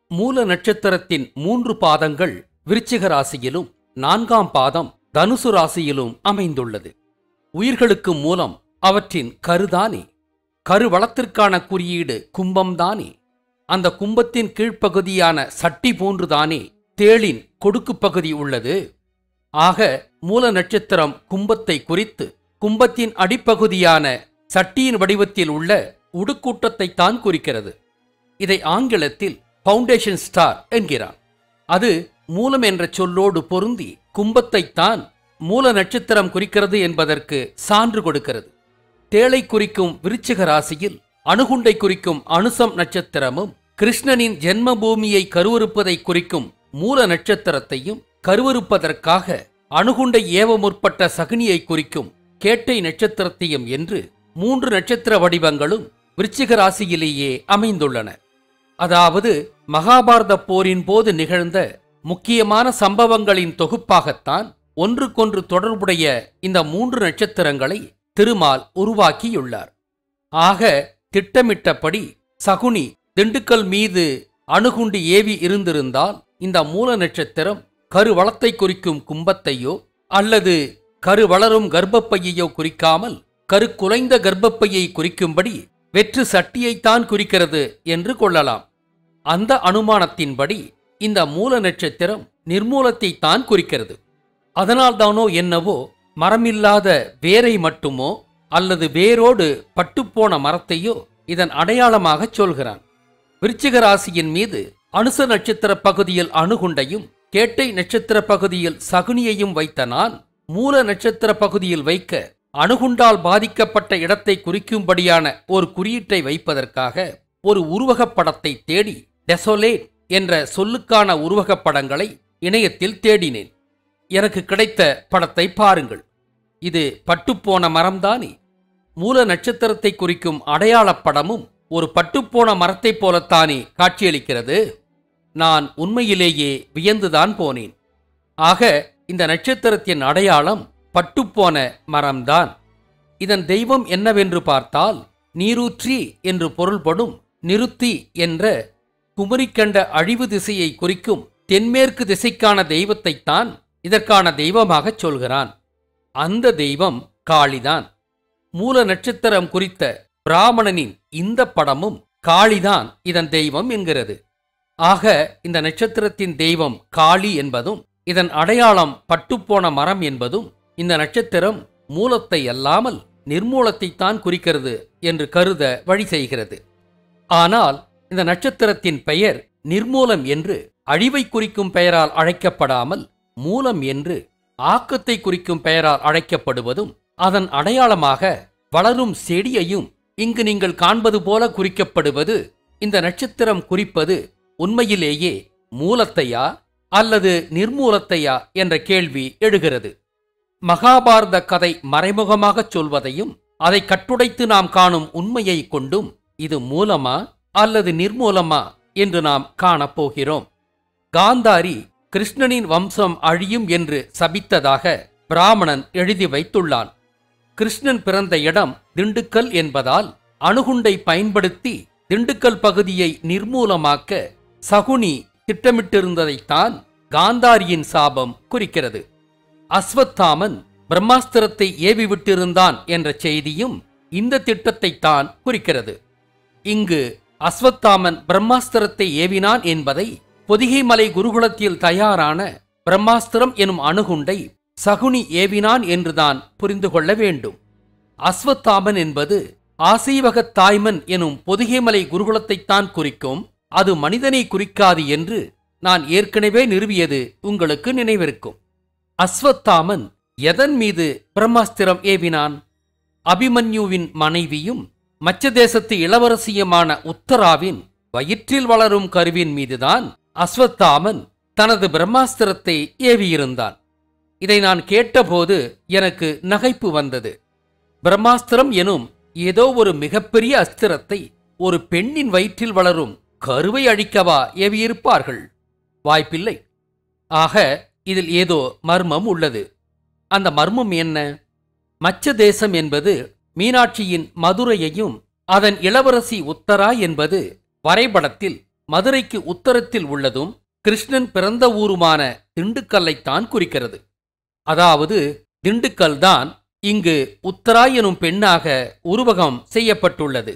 மூல நட்சத்திரத்தின் மூன்று பாதங்கள் விருச்சிக ராசியிலும் நான்காம் பாதம் தனுசு ராசியிலும் அமைந்துள்ளது உயிர்களுக்கு மூலம் அவற்றின் கருதானே கருவளத்திற்கான குறியீடு கும்பம்தானே அந்த கும்பத்தின் கீழ்ப்பகுதியான சட்டி போன்றுதானே தேளின் கொடுக்கு பகுதி உள்ளது ஆக மூல நட்சத்திரம் கும்பத்தை குறித்து கும்பத்தின் அடிப்பகுதியான சட்டியின் வடிவத்தில் உள்ள உடுக்கூட்டத்தை தான் குறிக்கிறது இதை ஆங்கிலத்தில் ஃபவுண்டேஷன் ஸ்டார் என்கிறார் அது மூலம் என்ற சொல்லோடு பொருந்தி கும்பத்தைத்தான் மூல நட்சத்திரம் குறிக்கிறது என்பதற்கு சான்று கொடுக்கிறது தேளை குறிக்கும் விருச்சிக ராசியில் அணுகுண்டை குறிக்கும் அனுசம் நட்சத்திரமும் கிருஷ்ணனின் ஜென்ம பூமியை கருவறுப்பதை குறிக்கும் மூல நட்சத்திரத்தையும் கருவறுப்பதற்காக அணுகுண்டை ஏவ முற்பட்ட சகுனியை குறிக்கும் கேட்டை நட்சத்திரத்தையும் என்று மூன்று நட்சத்திர வடிவங்களும் விருச்சிக ராசியிலேயே அமைந்துள்ளன அதாவது மகாபாரத போரின் போது நிகழ்ந்த முக்கியமான சம்பவங்களின் தொகுப்பாகத்தான் ஒன்றுக்கொன்று தொடர்புடைய இந்த மூன்று நட்சத்திரங்களை திருமால் உருவாக்கியுள்ளார் ஆக திட்டமிட்டபடி சகுனி திண்டுக்கல் மீது அணுகுண்டு ஏவி இருந்திருந்தால் இந்த மூல நட்சத்திரம் கருவளத்தை குறிக்கும் கும்பத்தையோ அல்லது கரு வளரும் கர்ப்பப்பையையோ குறிக்காமல் கருக்குலைந்த கர்ப்பப்பையை குறிக்கும்படி வெற்று சட்டியைத்தான் குறிக்கிறது என்று கொள்ளலாம் அந்த அனுமானத்தின்படி இந்த மூல நட்சத்திரம் நிர்மூலத்தை தான் குறிக்கிறது அதனால்தானோ என்னவோ மரமில்லாத வேரை மட்டுமோ அல்லது வேரோடு பட்டுப்போன மரத்தையோ இதன் அடையாளமாகச் சொல்கிறான் விருச்சிக ராசியின் மீது அனுச நட்சத்திர பகுதியில் அணுகுண்டையும் கேட்டை நட்சத்திர பகுதியில் சகுனியையும் வைத்த நான் மூல நட்சத்திர பகுதியில் வைக்க அணுகுண்டால் பாதிக்கப்பட்ட இடத்தை குறிக்கும்படியான ஒரு குறியீட்டை வைப்பதற்காக ஒரு உருவகப் படத்தை தேடி டெசோலேட் என்ற சொல்லுக்கான உருவகப் படங்களை இணையத்தில் தேடினேன் எனக்கு கிடைத்த படத்தை பாருங்கள் இது பட்டுப்போன மரம்தானே மூல நட்சத்திரத்தை குறிக்கும் அடையாளப் படமும் ஒரு பட்டுப்போன மரத்தைப் போலத்தானே காட்சியளிக்கிறது நான் உண்மையிலேயே வியந்துதான் போனேன் ஆக இந்த நட்சத்திரத்தின் அடையாளம் பட்டுப்போன மரம்தான் இதன் தெய்வம் என்னவென்று பார்த்தால் நீரூற்றி என்று பொருள்படும் நிறுத்தி என்ற குமரிக்கண்ட அழிவு திசையை குறிக்கும் தென்மேற்கு திசைக்கான தெய்வத்தைத்தான் இதற்கான தெய்வமாகச் சொல்கிறான் அந்த தெய்வம் காளிதான் மூல நட்சத்திரம் குறித்த பிராமணனின் இந்த படமும் காளிதான் இதன் தெய்வம் என்கிறது ஆக இந்த நட்சத்திரத்தின் தெய்வம் காளி என்பதும் இதன் அடையாளம் பட்டுப்போன மரம் என்பதும் இந்த நட்சத்திரம் மூலத்தை அல்லாமல் நிர்மூலத்தைத்தான் குறிக்கிறது என்று கருத வழி செய்கிறது ஆனால் இந்த நட்சத்திரத்தின் பெயர் நிர்மூலம் என்று அழிவை குறிக்கும் பெயரால் அழைக்கப்படாமல் மூலம் என்று ஆக்கத்தை குறிக்கும் பெயரால் அழைக்கப்படுவதும் அதன் அடையாளமாக வளரும் செடியையும் இங்கு நீங்கள் காண்பது போல குறிக்கப்படுவது இந்த நட்சத்திரம் குறிப்பது உண்மையிலேயே மூலத்தையா அல்லது நிர்மூலத்தையா என்ற கேள்வி எழுகிறது மகாபாரத கதை மறைமுகமாகச் சொல்வதையும் அதை கட்டுடைத்து நாம் காணும் உண்மையை கொண்டும் இது மூலமா அல்லது நிர்மூலமா என்று நாம் காணப்போகிறோம் காந்தாரி கிருஷ்ணனின் வம்சம் அழியும் என்று சபித்ததாக பிராமணன் எழுதி வைத்துள்ளான் கிருஷ்ணன் பிறந்த இடம் திண்டுக்கல் என்பதால் அணுகுண்டை பயன்படுத்தி திண்டுக்கல் பகுதியை நிர்மூலமாக்க சகுனி திட்டமிட்டிருந்ததைத்தான் காந்தாரியின் சாபம் குறிக்கிறது அஸ்வத்தாமன் பிரம்மாஸ்திரத்தை ஏவி விட்டிருந்தான் என்ற செய்தியும் இந்த திட்டத்தைத்தான் குறிக்கிறது இங்கு அஸ்வத்தாமன் பிரம்மாஸ்திரத்தை ஏவினான் என்பதை பொதிகைமலை குருகுலத்தில் தயாரான பிரம்மாஸ்திரம் எனும் அணுகுண்டை சகுனி ஏவினான் என்றுதான் புரிந்து கொள்ள வேண்டும் அஸ்வத்தாமன் என்பது ஆசீவகத் தாய்மன் எனும் பொதிகைமலை குருகுலத்தைத்தான் குறிக்கும் அது மனிதனை குறிக்காது என்று நான் ஏற்கனவே நிறுவியது உங்களுக்கு நினைவிருக்கும் அஸ்வத்தாமன் எதன் மீது பிரம்மாஸ்திரம் ஏவினான் அபிமன்யுவின் மனைவியும் மச்ச தேசத்து இளவரசியுமான உத்தராவின் வயிற்றில் வளரும் கருவின் மீதுதான் அஸ்வத்தாமன் தனது பிரம்மாஸ்திரத்தை ஏவியிருந்தான் இதை நான் கேட்டபோது எனக்கு நகைப்பு வந்தது பிரம்மாஸ்திரம் எனும் ஏதோ ஒரு மிகப்பெரிய அஸ்திரத்தை ஒரு பெண்ணின் வயிற்றில் வளரும் கருவை அழிக்கவா ஏவியிருப்பார்கள் வாய்ப்பில்லை ஆக இதில் ஏதோ மர்மம் உள்ளது அந்த மர்மம் என்ன மச்ச தேசம் என்பது மீனாட்சியின் மதுரையையும் அதன் இளவரசி உத்தரா என்பது வரைபடத்தில் மதுரைக்கு உத்தரத்தில் உள்ளதும் கிருஷ்ணன் பிறந்த ஊருமான திண்டுக்கல்லைத்தான் குறிக்கிறது அதாவது திண்டுக்கல் தான் இங்கு உத்தரா எனும் பெண்ணாக உருவகம் செய்யப்பட்டுள்ளது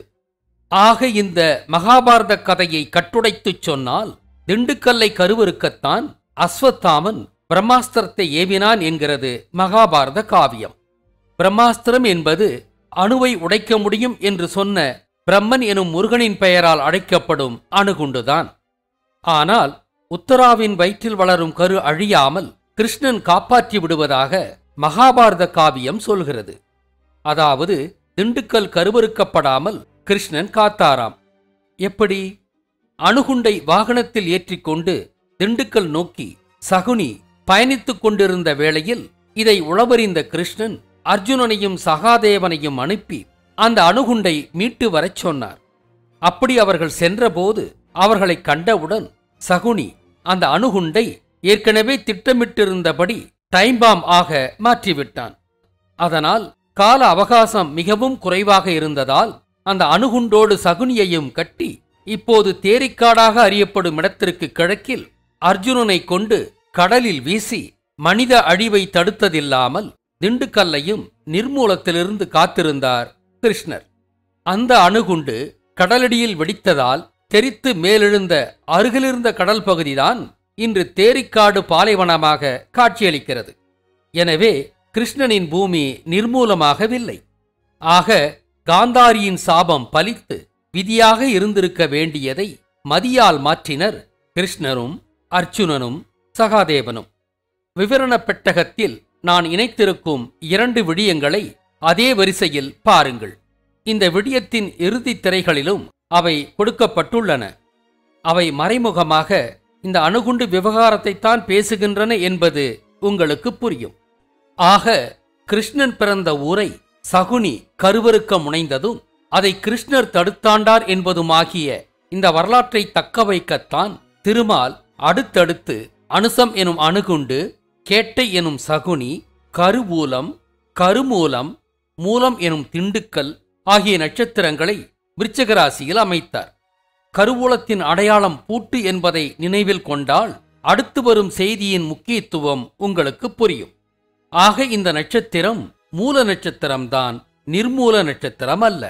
ஆக இந்த மகாபாரத கதையை கட்டுடைத்துச் சொன்னால் திண்டுக்கல்லை கருவறுக்கத்தான் அஸ்வத்தாமன் பிரம்மாஸ்திரத்தை ஏவினான் என்கிறது மகாபாரத காவியம் பிரம்மாஸ்திரம் என்பது அணுவை உடைக்க முடியும் என்று சொன்ன பிரம்மன் எனும் முருகனின் பெயரால் அழைக்கப்படும் அணுகுண்டுதான் ஆனால் உத்தராவின் வயிற்றில் வளரும் கரு அழியாமல் கிருஷ்ணன் காப்பாற்றி விடுவதாக மகாபாரத காவியம் சொல்கிறது அதாவது திண்டுக்கல் கருவறுக்கப்படாமல் கிருஷ்ணன் காத்தாராம் எப்படி அணுகுண்டை வாகனத்தில் ஏற்றிக்கொண்டு திண்டுக்கல் நோக்கி சகுனி பயணித்துக் கொண்டிருந்த வேளையில் இதை உளவறிந்த கிருஷ்ணன் அர்ஜுனனையும் சகாதேவனையும் அனுப்பி அந்த அணுகுண்டை மீட்டு வரச் சொன்னார் அப்படி அவர்கள் சென்றபோது அவர்களை கண்டவுடன் சகுனி அந்த அணுகுண்டை ஏற்கனவே திட்டமிட்டிருந்தபடி டைம்பாம் ஆக மாற்றிவிட்டான் அதனால் கால அவகாசம் மிகவும் குறைவாக இருந்ததால் அந்த அணுகுண்டோடு சகுனியையும் கட்டி இப்போது தேரிக்காடாக அறியப்படும் இடத்திற்கு கிழக்கில் அர்ஜுனனை கொண்டு கடலில் வீசி மனித அழிவை தடுத்ததில்லாமல் திண்டுக்கல்லையும் நிர்மூலத்திலிருந்து காத்திருந்தார் கிருஷ்ணர் அந்த அணுகுண்டு கடலடியில் வெடித்ததால் தெரித்து மேலெழுந்த அருகிலிருந்த கடல் பகுதிதான் இன்று தேரிக்காடு பாலைவனமாக காட்சியளிக்கிறது எனவே கிருஷ்ணனின் பூமி நிர்மூலமாகவில்லை ஆக காந்தாரியின் சாபம் பலித்து விதியாக இருந்திருக்க வேண்டியதை மதியால் மாற்றினர் கிருஷ்ணரும் அர்ச்சுனனும் சகாதேவனும் விவரணப் பெட்டகத்தில் நான் இணைத்திருக்கும் இரண்டு விடியங்களை அதே வரிசையில் பாருங்கள் இந்த விடியத்தின் இறுதித் திரைகளிலும் அவை கொடுக்கப்பட்டுள்ளன அவை மறைமுகமாக இந்த அணுகுண்டு விவகாரத்தைத்தான் பேசுகின்றன என்பது உங்களுக்கு புரியும் ஆக கிருஷ்ணன் பிறந்த ஊரை சகுனி கருவறுக்க முனைந்ததும் அதை கிருஷ்ணர் தடுத்தாண்டார் என்பதுமாகிய இந்த வரலாற்றை தக்க வைக்கத்தான் திருமால் அடுத்தடுத்து அனுசம் எனும் அணுகுண்டு கேட்டை எனும் சகுனி கருவூலம் கருமூலம் மூலம் எனும் திண்டுக்கல் ஆகிய நட்சத்திரங்களை விருச்சகராசியில் அமைத்தார் கருவூலத்தின் அடையாளம் பூட்டு என்பதை நினைவில் கொண்டால் அடுத்து வரும் செய்தியின் முக்கியத்துவம் உங்களுக்கு புரியும் ஆக இந்த நட்சத்திரம் மூல நட்சத்திரம்தான் நிர்மூல நட்சத்திரம் அல்ல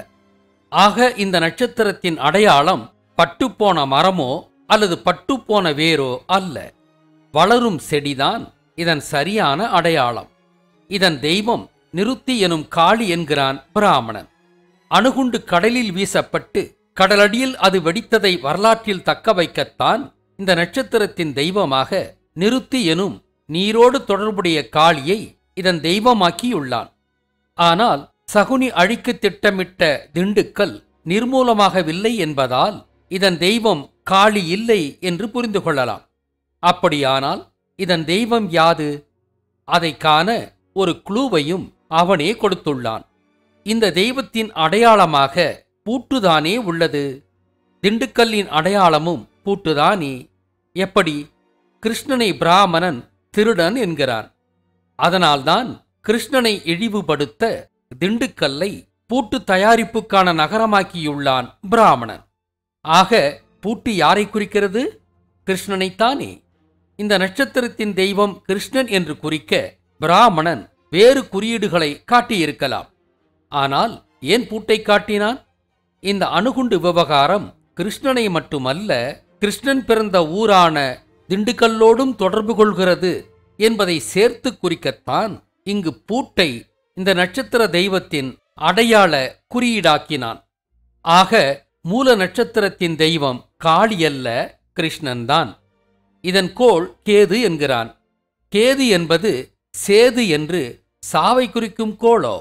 ஆக இந்த நட்சத்திரத்தின் அடையாளம் பட்டுப்போன மரமோ அல்லது பட்டுப்போன வேரோ அல்ல வளரும் செடிதான் இதன் சரியான அடையாளம் இதன் தெய்வம் நிருத்தி எனும் காளி என்கிறான் பிராமணன் அணுகுண்டு கடலில் வீசப்பட்டு கடலடியில் அது வெடித்ததை வரலாற்றில் தக்க வைக்கத்தான் இந்த நட்சத்திரத்தின் தெய்வமாக நிருத்தி எனும் நீரோடு தொடர்புடைய காளியை இதன் தெய்வமாக்கியுள்ளான் ஆனால் சகுனி அழிக்க திட்டமிட்ட திண்டுக்கல் நிர்மூலமாகவில்லை என்பதால் இதன் தெய்வம் காளி இல்லை என்று புரிந்து கொள்ளலாம் அப்படியானால் இதன் தெய்வம் யாது அதை காண ஒரு குழுவையும் அவனே கொடுத்துள்ளான் இந்த தெய்வத்தின் அடையாளமாக பூட்டுதானே உள்ளது திண்டுக்கல்லின் அடையாளமும் பூட்டுதானே எப்படி கிருஷ்ணனை பிராமணன் திருடன் என்கிறான் அதனால்தான் கிருஷ்ணனை இழிவுபடுத்த திண்டுக்கல்லை பூட்டு தயாரிப்புக்கான நகரமாக்கியுள்ளான் பிராமணன் ஆக பூட்டு யாரை குறிக்கிறது கிருஷ்ணனைத்தானே இந்த நட்சத்திரத்தின் தெய்வம் கிருஷ்ணன் என்று குறிக்க பிராமணன் வேறு குறியீடுகளை காட்டியிருக்கலாம் ஆனால் ஏன் பூட்டை காட்டினான் இந்த அணுகுண்டு விவகாரம் கிருஷ்ணனை மட்டுமல்ல கிருஷ்ணன் பிறந்த ஊரான திண்டுக்கல்லோடும் தொடர்பு கொள்கிறது என்பதை சேர்த்து குறிக்கத்தான் இங்கு பூட்டை இந்த நட்சத்திர தெய்வத்தின் அடையாள குறியீடாக்கினான் ஆக மூல நட்சத்திரத்தின் தெய்வம் காளி அல்ல கிருஷ்ணன்தான் இதன் கோள் கேது என்கிறான் கேது என்பது சேது என்று சாவை குறிக்கும் கோளோ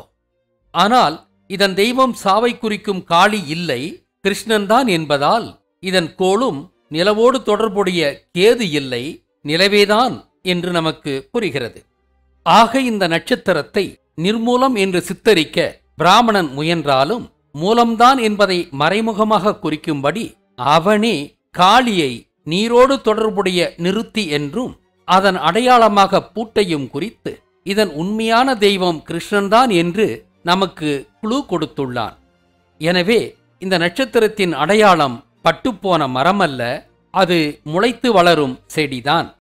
ஆனால் இதன் தெய்வம் சாவை குறிக்கும் காளி இல்லை கிருஷ்ணன்தான் என்பதால் இதன் கோளும் நிலவோடு தொடர்புடைய கேது இல்லை நிலவேதான் என்று நமக்கு புரிகிறது ஆக இந்த நட்சத்திரத்தை நிர்மூலம் என்று சித்தரிக்க பிராமணன் முயன்றாலும் மூலம்தான் என்பதை மறைமுகமாக குறிக்கும்படி அவனே காளியை நீரோடு தொடர்புடைய நிறுத்தி என்றும் அதன் அடையாளமாக பூட்டையும் குறித்து இதன் உண்மையான தெய்வம் கிருஷ்ணன்தான் என்று நமக்கு குழு கொடுத்துள்ளான் எனவே இந்த நட்சத்திரத்தின் அடையாளம் பட்டுப்போன மரமல்ல அது முளைத்து வளரும் செடிதான்